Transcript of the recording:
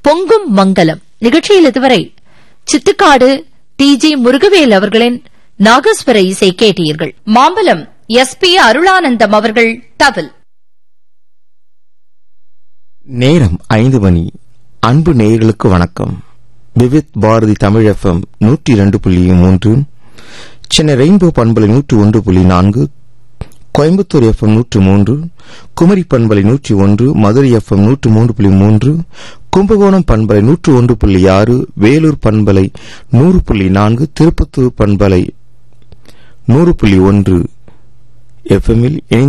பொங்கும் மங்கலம் நிகழ்ச்சியில் இதுவரை சித்துக்காடு டி ஜி முருகவேல் அவர்களின் நாகஸ்வர இசை கேட்டீர்கள் மாம்பலம் எஸ் பி அருளானந்தம் அவர்கள் தவில் நேரம் ஐந்து மணி அன்பு நேயர்களுக்கு வணக்கம் விவித் பாரதி தமிழ் எஃப்எம் நூற்றி இரண்டு புள்ளி மூன்று சென்னை ரெயின்போ பண்பலை நூற்றி ஒன்று புள்ளி நான்கு கோயம்புத்தூர் எஃப்எம் நூற்று மூன்று குமரி பண்பலை நூற்றி ஒன்று மதுரை எஃப்எம் நூற்று மூன்று புள்ளி மூன்று கும்பகோணம் பண்பலை நூற்று ஒன்று புள்ளி ஆறு வேலூர் பண்பலை நூறு புள்ளி நான்கு திருப்பத்தூர் பண்பலை நூறு புள்ளி ஒன்று எஃப்எம்மில்